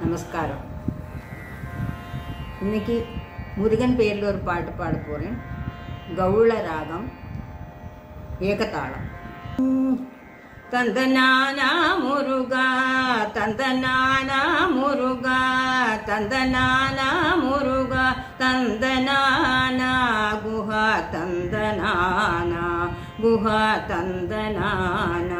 நமஸ்காரம் இன்னைக்கு முருகன் பேரில் ஒரு பாட்டு பாட போகிறேன் கவுள ராகம் ஏகதாளம் தந்தனானா முருகா தந்தனானா முருகா தந்தனானா முருகா தந்தனானா குஹா தந்தனானா குஹா தந்தனானா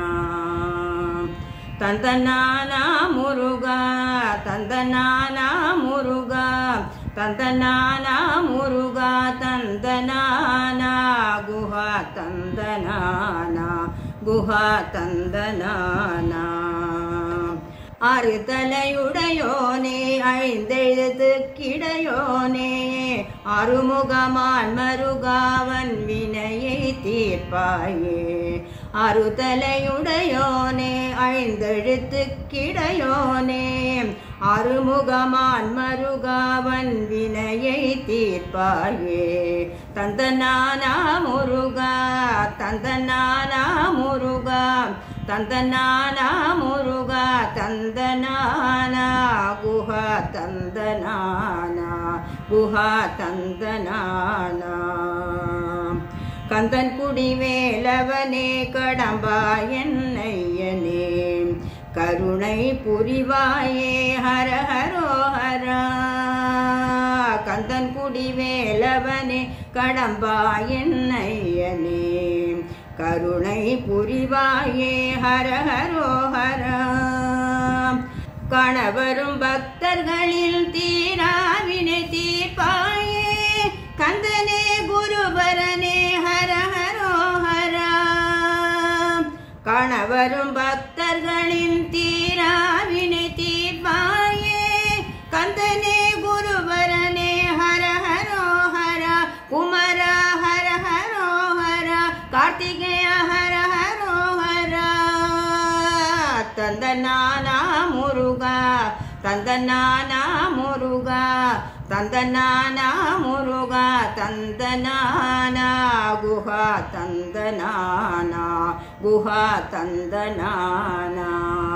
தந்தனானா முருகா தந்தனானா முருகா தந்தனானா முருகா தந்தனானா குஹா தந்தனானா குஹா தந்தனானா ஆறு தலையுடையோனே ஐந்தெழுத்து கிடையோனே அருமுகமான் மருகாவன் வினையை தீர்ப்பாயே ஆறு தலையுடையோனே ஐந்தெழுத்து கிடையோனே அருமுகமான் மருகாவன் வினையை தீர்ப்பாயே தந்தனானா முருகா தந்தனானா முருகா தந்தனானா முருகா தந்தனானா குஹா தந்தனானா குஹா தந்தனானா கந்தன் குடி வேலவனே கடம்பா என்னையனே கருணை புரிவாயே ஹர ஹரோ ஹரா கந்தன் குடி வேலவனே கடம்பா என்னையனே கருணை புரிவாயே ஹர ஹரோ ஹரா கணவரும் பக்தர்களில் தீராவினை தீர்ப்பாயே கந்தனே குருபரனே ஹர ஹரோ ஹரா கணவரும் பக்தர்களின் தீராவினை தீர்ப்பாயே கந்தனே குருபரனே ஹர ஹரோ ஹரா குமரா ஹர ஹரோ ஹரா கார்த்திகேய ஹர ஹரோ ஹரா தந்தனானா முருகா தந்தனானா முருகா தந்தனானா முருகா தந்தனானா குஹா தந்தனானா குஹா தந்தனானா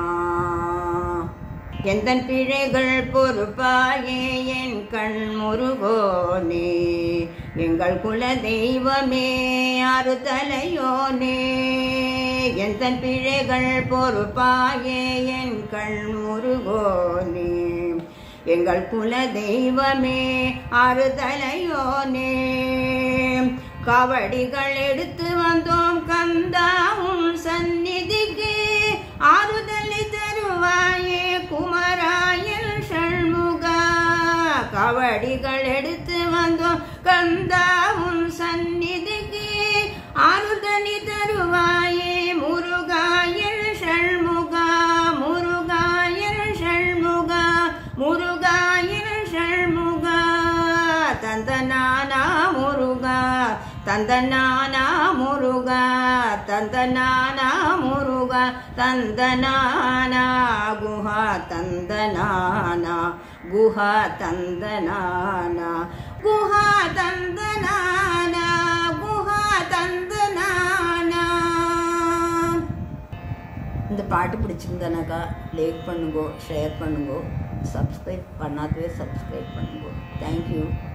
எந்தன் பிழைகள் பொறுப்பாயே என் கண் முருகோனே எங்கள் குல தெய்வமே அறுதலையோனே எந்தன் பிழைகள் பொறுப்பாயே என் கண் முருகோனே எங்கள் குல தெய்வமே அறுதலையோனே கவடிகள் எடுத்து வந்தோம் கந்தா உன் சந்நிதிக்கு ஆறுதலை தருவாயே குமராயல் ஷண்முகா கவடிகள் எடுத்து வந்தோம் கந்தா உன் சந்நிதிக்கு ஆறுதலை தருவாயே முருகாயல் ஷண்முகா முருகாயல் ஷண்முகா முருகாயல் ஷண்முகா தந்தனானா முருகா தந்தனானா முருகா தந்தனானா முருகா தந்தனானா குஹா தந்தனானா குஹா தந்தனானா குஹா தந்தனானா குஹா தந்தனானா இந்த பாட்டு பிடிச்சிருந்தனாக்கா லைக் பண்ணுங்கோ ஷேர் பண்ணுங்கோ சப்ஸ்கிரைப் பண்ணாதவே சப்ஸ்கிரைப் பண்ணுங்கோ தேங்க்யூ